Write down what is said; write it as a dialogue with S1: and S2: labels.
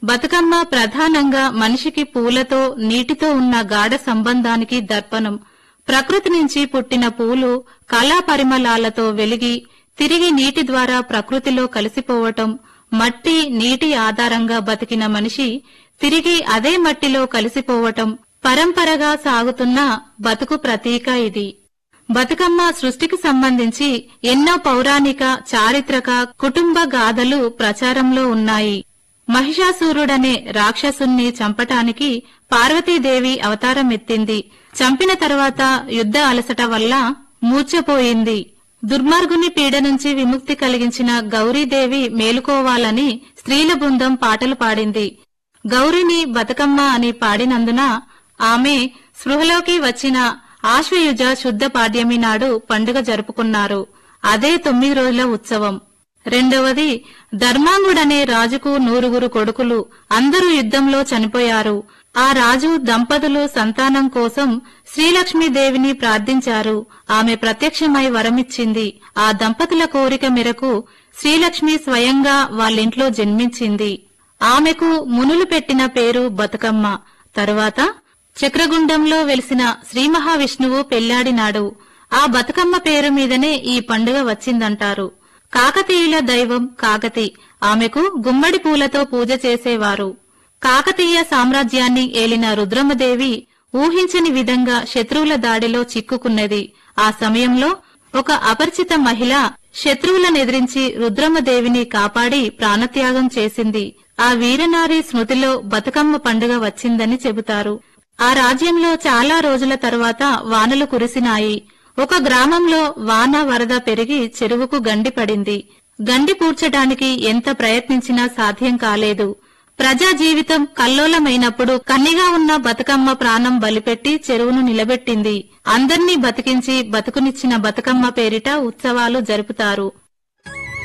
S1: బతుకమ్మ ప్రధానంగా మనిషికి పూలతో నీటితో ఉన్న గాఢ సంబంధానికి దర్పణం ప్రకృతి నుంచి పుట్టిన పూలు కళా పరిమళాలతో వెలిగి తిరిగి నీటి ద్వారా ప్రకృతిలో కలిసిపోవటం మట్టి నీటి ఆధారంగా బతికిన మనిషి తిరిగి అదే మట్టిలో కలిసిపోవటం పరంపరగా సాగుతున్న బతుకు ప్రతీక ఇది బతుకమ్మ సృష్టికి సంబంధించి ఎన్నో పౌరాణిక చారిత్రక కుటుంబ గాథలు ప్రచారంలో ఉన్నాయి మహిషాసురుడనే రాక్షసుణ్ణి చంపటానికి పార్వతీదేవి అవతారం ఎత్తింది చంపిన తర్వాత యుద్ధ అలసట వల్ల మూర్ఛపోయింది దుర్మార్గుని పీడ నుంచి విముక్తి కలిగించిన గౌరీదేవి మేలుకోవాలని స్త్రీల బృందం పాటలు పాడింది గౌరిని బతుకమ్మ అని పాడినందున ఆమె స్పృహలోకి వచ్చిన ఆశ్వయుజ శుద్ధ పాడ్యమి నాడు పండుగ జరుపుకున్నారు అదే తొమ్మిది రోజుల ఉత్సవం రెండవది ధర్మాంగుడనే రాజుకు నూరుగురు కొడుకులు అందరూ యుద్ధంలో చనిపోయారు ఆ రాజు దంపతులు సంతానం కోసం శ్రీలక్ష్మీదేవిని ప్రార్థించారు ఆమె ప్రత్యక్షమై వరమిచ్చింది ఆ దంపతుల కోరిక మేరకు శ్రీలక్ష్మి స్వయంగా వాళ్ళింట్లో జన్మించింది ఆమెకు మునులు పెట్టిన పేరు బతుకమ్మ తరువాత చక్రగుండంలో వెలిసిన శ్రీ మహావిష్ణువు పెళ్లాడినాడు ఆ బతుకమ్మ పేరు మీదనే ఈ పండుగ వచ్చిందంటారు కాకతీయుల దైవం కాకతి ఆమెకు గుమ్మడి పూలతో పూజ చేసేవారు కాకతీయ సామ్రాజ్యాన్ని ఏలిన రుద్రమదేవి ఊహించని విధంగా శత్రువుల దాడిలో చిక్కుకున్నది ఆ సమయంలో ఒక అపరిచిత మహిళ శత్రువులనెదిరించి రుద్రమదేవిని కాపాడి ప్రాణత్యాగం చేసింది ఆ వీరనారి స్మృతిలో బతుకమ్మ పండుగ వచ్చిందని చెబుతారు ఆ రాజ్యంలో చాలా రోజుల తరువాత వానలు కురిసినాయి ఒక గ్రామంలో వాన వరద పెరిగి చెరువుకు గండి పడింది గండి పూడ్చడానికి ఎంత ప్రయత్నించినా సాధ్యం కాలేదు ప్రజా జీవితం కల్లోలమైనప్పుడు కన్నిగా ఉన్న బతుకమ్మ ప్రాణం బలిపెట్టి చెరువును నిలబెట్టింది అందర్నీ బతికించి బతుకునిచ్చిన బతుకమ్మ పేరిట ఉత్సవాలు జరుపుతారు